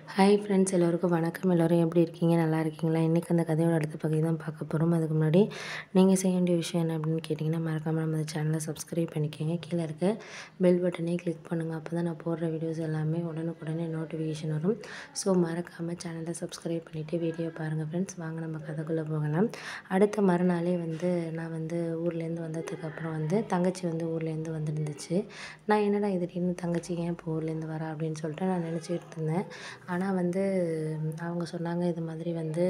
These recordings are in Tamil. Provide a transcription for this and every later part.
ஹாய் ஃப்ரெண்ட்ஸ் எல்லோருக்கும் வணக்கம் எல்லோரும் எப்படி இருக்கீங்க நல்லா இருக்கீங்களா இன்றைக்கி அந்த கதையோட அடுத்த பகுதி தான் பார்க்க போகிறோம் அதுக்கு முன்னாடி நீங்கள் செய்ய வேண்டிய விஷயம் என்ன அப்படின்னு கேட்டிங்கன்னா மறக்காமல் நம்ம சேனலை சப்ஸ்கிரைப் பண்ணிக்கோங்க கீழே இருக்க பெல் பட்டனே கிளிக் பண்ணுங்கள் அப்போ தான் நான் போடுற வீடியோஸ் எல்லாமே உடனுக்குடனே நோட்டிஃபிகேஷன் வரும் ஸோ மறக்காமல் சேனலை சப்ஸ்கிரைப் பண்ணிவிட்டு வீடியோ பாருங்கள் ஃப்ரெண்ட்ஸ் வாங்க நம்ம கதைக்குள்ளே போகலாம் அடுத்த மறுநாளே வந்து நான் வந்து ஊர்லேருந்து வந்ததுக்கப்புறம் வந்து தங்கச்சி வந்து ஊர்லேருந்து வந்துருந்துச்சு நான் என்னடா இது திடீர்னு தங்கச்சி ஏன் இப்போ ஊர்லேருந்து வரா அப்படின்னு சொல்லிட்டு நான் நினச்சிக்கிட்டு இருந்தேன் ஆனால் வந்து அவங்க சொன்னாங்க இது மாதிரி வந்து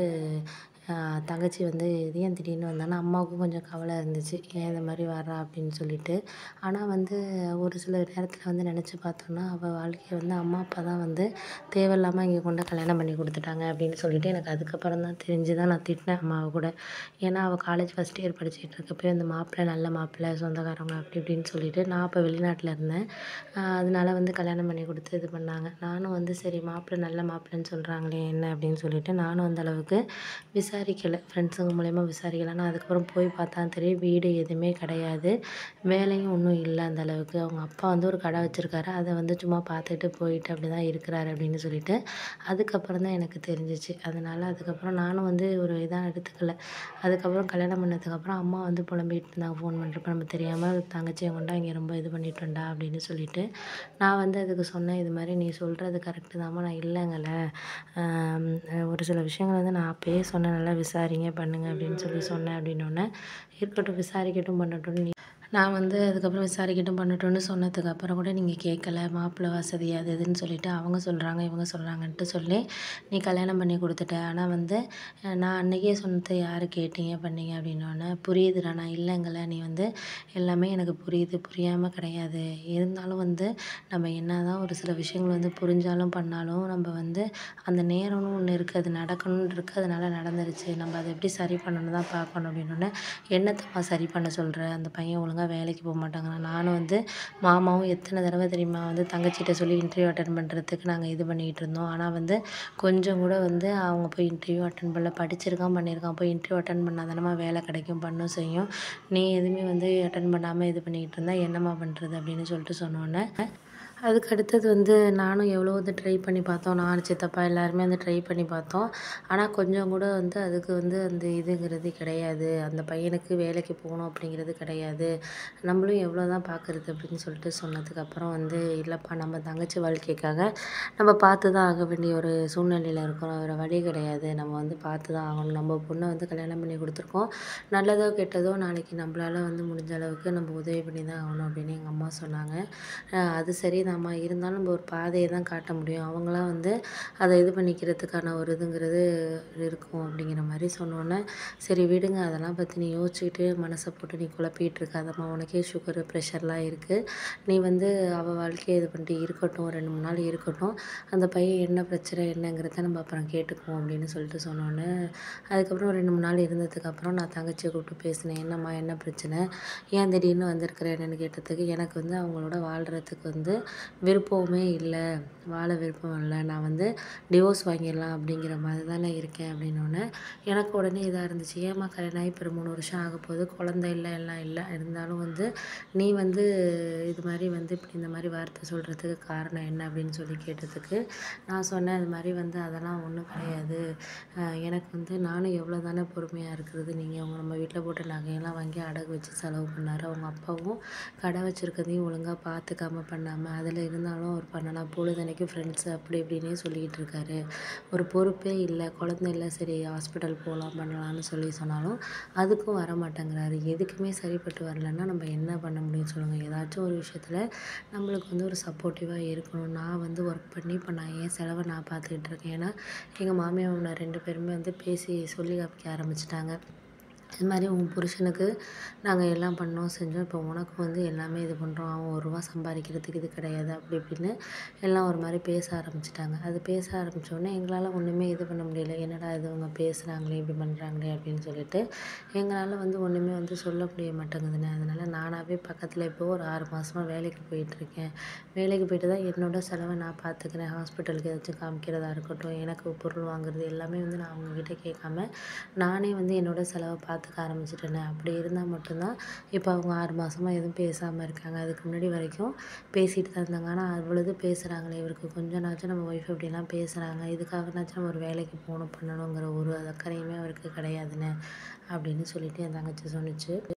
ஆஹ் தங்கச்சி வந்து இது ஏன் திடீர்னு வந்தான்னா அம்மாவுக்கும் கொஞ்சம் கவலை இருந்துச்சு ஏன் இந்த மாதிரி வர்றா அப்படின்னு சொல்லிட்டு ஆனால் வந்து ஒரு சில நேரத்தில் வந்து நினச்சி பார்த்தோன்னா அவள் வாழ்க்கையை வந்து அம்மா அப்பா தான் வந்து தேவையில்லாமல் இங்கே கொண்டு கல்யாணம் பண்ணி கொடுத்துட்டாங்க அப்படின்னு சொல்லிட்டு எனக்கு அதுக்கப்புறம் தான் தெரிஞ்சு தான் நான் திட்டினேன் அம்மாவை கூட ஏன்னா அவள் காலேஜ் ஃபஸ்ட் இயர் படிச்சுட்டு இருக்கப்போ இந்த மாப்பிள்ளை நல்ல மாப்பிள்ளை சொந்தக்காரங்க அப்படி இப்படின்னு சொல்லிட்டு நான் அப்போ வெளிநாட்டில் இருந்தேன் ஆஹ் அதனால வந்து கல்யாணம் பண்ணி கொடுத்து இது பண்ணாங்க நானும் வந்து சரி மாப்பிள்ளை நல்ல மாப்பிள்ளைன்னு சொல்கிறாங்களே என்ன அப்படின்னு சொல்லிட்டு நானும் அந்த அளவுக்கு விசாரிக்கலை ஃப்ரெண்ட்ஸுங்க மூலயமா விசாரிக்கலை ஆனால் அதுக்கப்புறம் போய் பார்த்தா தெரியும் வீடு எதுவுமே கிடையாது வேலையும் ஒன்றும் இல்லை அந்த அளவுக்கு அவங்க அப்பா வந்து ஒரு கடை வச்சுருக்காரு அதை வந்து சும்மா பார்த்துட்டு போயிட்டு அப்படி தான் இருக்கிறாரு அப்படின்னு சொல்லிட்டு அதுக்கப்புறம் தான் எனக்கு தெரிஞ்சிச்சு அதனால் அதுக்கப்புறம் நானும் வந்து ஒரு இதாக எடுத்துக்கல அதுக்கப்புறம் கல்யாணம் பண்ணதுக்கப்புறம் அம்மா வந்து புலம்பிட்டு இருந்தாங்க ஃபோன் பண்ணுறப்ப நம்ம தெரியாமல் தங்கச்சியை கொண்டா இங்கே ரொம்ப இது பண்ணிட்டோம்டா அப்படின்னு சொல்லிட்டு நான் வந்து அதுக்கு சொன்னேன் இது மாதிரி நீ சொல்கிறது கரெக்டு தாம்மா நான் இல்லைங்கல்ல ஆம், ஒரு சில விஷயங்கள் வந்து நான் அப்பயே சொன்னேன் நல்லா விசாரிங்க பண்ணுங்க அப்படின்னு சொல்லி சொன்னேன் அப்படின்னோடனே இருக்கட்டும் விசாரிக்கட்டும் பண்ணட்டும் நீ நான் வந்து அதுக்கப்புறம் விசாரிக்கட்டும் பண்ணட்டும்னு சொன்னதுக்கு அப்புறம் கூட நீங்கள் கேட்கல மாப்பிள்ளை வசதி அது இதுன்னு சொல்லிட்டு அவங்க சொல்கிறாங்க இவங்க சொல்கிறாங்கன்ட்டு சொல்லி நீ கல்யாணம் பண்ணி கொடுத்துட்ட ஆனால் வந்து அஹ், நான் அன்றைக்கே சொன்னது யார் கேட்டீங்க பண்ணீங்க அப்படின்னோடனே புரியுதுடா நான் இல்லைங்கல்ல நீ வந்து எல்லாமே எனக்கு புரியுது புரியாமல் கிடையாது இருந்தாலும் வந்து நம்ம என்ன தான் ஒரு சில விஷயங்கள் வந்து புரிஞ்சாலும் பண்ணாலும் நம்ம வந்து அந்த நேரம்னு ஒன்று இருக்குது அது நடக்கணும்னு இருக்குது அதனால நடந்துருச்சு நம்ம அதை எப்படி சரி பண்ணணும் தான் பார்க்கணும் அப்படின்னோடனே என்னத்தம்மா சரி பண்ண சொல்கிற அந்த பையன் ஒழுங்காக வேலைக்கு போக மாட்டாங்கிறான் நானும் வந்து மாமாவும் எத்தனை தடவை தெரியுமா வந்து தங்கச்சிகிட்ட சொல்லி இன்டர்வியூ அட்டன் பண்ணுறதுக்கு நாங்கள் இது பண்ணிகிட்டு இருந்தோம் ஆனால் வந்து கொஞ்சம் கூட வந்து அவங்க போய் இன்டர்வியூ அட்டன் பண்ணல படிச்சிருக்கான் பண்ணியிருக்கான் போய் இன்டர்வியூ அட்டன் பண்ணால் தானம்மா வேலை கிடைக்கும் பண்ணும் செய்யும் நீ எதுவுமே வந்து அட்டன் பண்ணாமல் இது பண்ணிக்கிட்டு இருந்தா என்னம்மா பண்ணுறது அப்படின்னு சொல்லிட்டு சொன்னோன்னே அதுக்கு அடுத்தது வந்து நானும் எவ்வளோ வந்து ட்ரை பண்ணி பார்த்தோம் நான் சித்தப்பா எல்லாருமே வந்து ட்ரை பண்ணி பார்த்தோம் ஆனால் கொஞ்சம் கூட வந்து அதுக்கு வந்து அந்த இதுங்கிறது கிடையாது அந்த பையனுக்கு வேலைக்கு போகணும் அப்படிங்கிறது கிடையாது நம்மளும் எவ்வளோ தான் பார்க்குறது அப்படின்னு சொல்லிட்டு சொன்னதுக்கப்புறம் வந்து இல்லைப்பா நம்ம தங்கச்சி வாழ்க்கைக்காக நம்ம பார்த்து தான் ஆக வேண்டிய ஒரு சூழ்நிலையில் இருக்கோம் வேறு வழி கிடையாது நம்ம வந்து பார்த்து தான் ஆகணும் நம்ம பொண்ணை வந்து கல்யாணம் பண்ணி கொடுத்துருக்கோம் நல்லதோ கெட்டதோ நாளைக்கு நம்மளால வந்து முடிஞ்ச அளவுக்கு நம்ம உதவி பண்ணி தான் ஆகணும் அப்படின்னு எங்கள் அம்மா சொன்னாங்க அஹ் அது சரிதாம்மா இருந்தாலும் நம்ம ஒரு பாதையை தான் காட்ட முடியும் அவங்களாம் வந்து அதை இது பண்ணிக்கிறதுக்கான ஒரு இதுங்கிறது இருக்கும் அப்படிங்கிற மாதிரி சொன்னோன்னே சரி விடுங்க அதெல்லாம் பற்றி நீ யோசிச்சுக்கிட்டு மனசை போட்டு நீ குழப்பிட்டு இருக்காதம்மா உனக்கே சுகரு ப்ரெஷர்லாம் இருக்குது நீ வந்து அவள் வாழ்க்கையை இது பண்ணிட்டு இருக்கட்டும் ரெண்டு மூணு நாள் இருக்கட்டும் அந்த பையன் என்ன பிரச்சனை என்னங்கிறத நம்ம அப்புறம் கேட்டுக்குவோம் அப்படின்னு சொல்லிட்டு சொன்னோன்னே அதுக்கப்புறம் ரெண்டு மூணு நாள் இருந்ததுக்கப்புறம் நான் தங்கச்சியை கூப்பிட்டு பேசினேன் என்னம்மா என்ன பிரச்சனை ஏன் திடீர்னு வந்திருக்கிற என்னன்னு கேட்டதுக்கு எனக்கு வந்து அவங்களோட வாழ்கிறதுக்கு வந்து விருப்பமே இல்லை வாழ விருப்பம் இல்லை நான் வந்து டிவோர்ஸ் வாங்கிடலாம் அப்படிங்கிற மாதிரி தானே இருக்கேன் அப்படின்னோடனே எனக்கு உடனே இதாக இருந்துச்சு ஏம்மா கல்யாணம் ஆகி இப்போ மூணு வருஷம் ஆக போகுது குழந்தை இல்லை எல்லாம் இல்லை இருந்தாலும் வந்து நீ வந்து இது மாதிரி வந்து இப்படி இந்த மாதிரி வார்த்தை சொல்கிறதுக்கு காரணம் என்ன அப்படின்னு சொல்லி கேட்டதுக்கு நான் சொன்னேன் இது மாதிரி வந்து அதெல்லாம் ஒன்றும் கிடையாது அஹ் எனக்கு வந்து நானும் எவ்வளோ தானே பொறுமையாக இருக்கிறது நீங்கள் அவங்க நம்ம வீட்டில் போட்ட நகையெல்லாம் வாங்கி அடகு வச்சு செலவு பண்ணார் அவங்க அப்பாவும் கடை வச்சுருக்கதையும் ஒழுங்காக பார்த்துக்காம பண்ணாமல் அதில் இருந்தாலும் அவர் பண்ணலாம் பொழுதனைக்கு ஃப்ரெண்ட்ஸு அப்படி இப்படின்னே சொல்லிக்கிட்டு இருக்காரு ஒரு பொறுப்பே இல்லை குழந்தை இல்லை சரி ஹாஸ்பிட்டல் போகலாம் பண்ணலாம்னு சொல்லி சொன்னாலும் அதுக்கும் வர மாட்டேங்கிறாரு எதுக்குமே சரிப்பட்டு வரலன்னா நம்ம என்ன பண்ண முடியும் சொல்லுங்கள் ஏதாச்சும் ஒரு விஷயத்தில் நம்மளுக்கு வந்து ஒரு சப்போர்ட்டிவாக இருக்கணும் நான் வந்து ஒர்க் பண்ணி இப்போ நான் என் செலவை நான் பார்த்துக்கிட்டு இருக்கேன் ஏன்னா எங்கள் மாமியார் மாமனார் ரெண்டு பேருமே வந்து பேசி சொல்லி காமிக்க ஆரம்பிச்சிட்டாங்க இது மாதிரி உன் புருஷனுக்கு நாங்கள் எல்லாம் பண்ணோம் செஞ்சோம் இப்போ உனக்கு வந்து எல்லாமே இது பண்ணுறோம் அவன் ஒரு ரூபா சம்பாதிக்கிறதுக்கு இது கிடையாது அப்படி இப்படின்னு எல்லாம் ஒரு மாதிரி பேச ஆரம்பிச்சிட்டாங்க அது பேச ஆரம்பித்தோடனே எங்களால் ஒன்றுமே இது பண்ண முடியல என்னடா இது இவங்க பேசுகிறாங்களே இப்படி பண்ணுறாங்களே அப்படின்னு சொல்லிட்டு எங்களால் வந்து ஒன்றுமே வந்து சொல்ல முடிய மாட்டேங்குதுண்ணே அதனால் நானாகவே பக்கத்தில் இப்போ ஒரு ஆறு மாதமாக வேலைக்கு போயிட்டுருக்கேன் வேலைக்கு போயிட்டு தான் என்னோட செலவை நான் பார்த்துக்கிறேன் ஹாஸ்பிட்டலுக்கு ஏதாச்சும் காமிக்கிறதா இருக்கட்டும் எனக்கு பொருள் வாங்குறது எல்லாமே வந்து நான் அவங்கக்கிட்ட கேட்காம நானே வந்து என்னோட செலவை பார்த்து பார்த்துக்க ஆரம்பிச்சிட்டேனே அப்படி இருந்தால் மட்டும்தான் இப்போ அவங்க ஆறு மாசமா எதுவும் பேசாமல் இருக்காங்க அதுக்கு முன்னாடி வரைக்கும் பேசிட்டு தான் இருந்தாங்க ஆனால் அவ்வளவு பேசுகிறாங்களே இவருக்கு கொஞ்சனாச்சும் நம்ம ஒய்ஃப் இப்படிலாம் பேசுகிறாங்க இதுக்காகனாச்சும் நம்ம ஒரு வேலைக்கு போகணும் பண்ணணுங்கிற ஒரு அக்கறையுமே அவருக்கு கிடையாதுண்ணே அப்படின்னு சொல்லிட்டு என் தங்கச்சி சொன்னுச்சு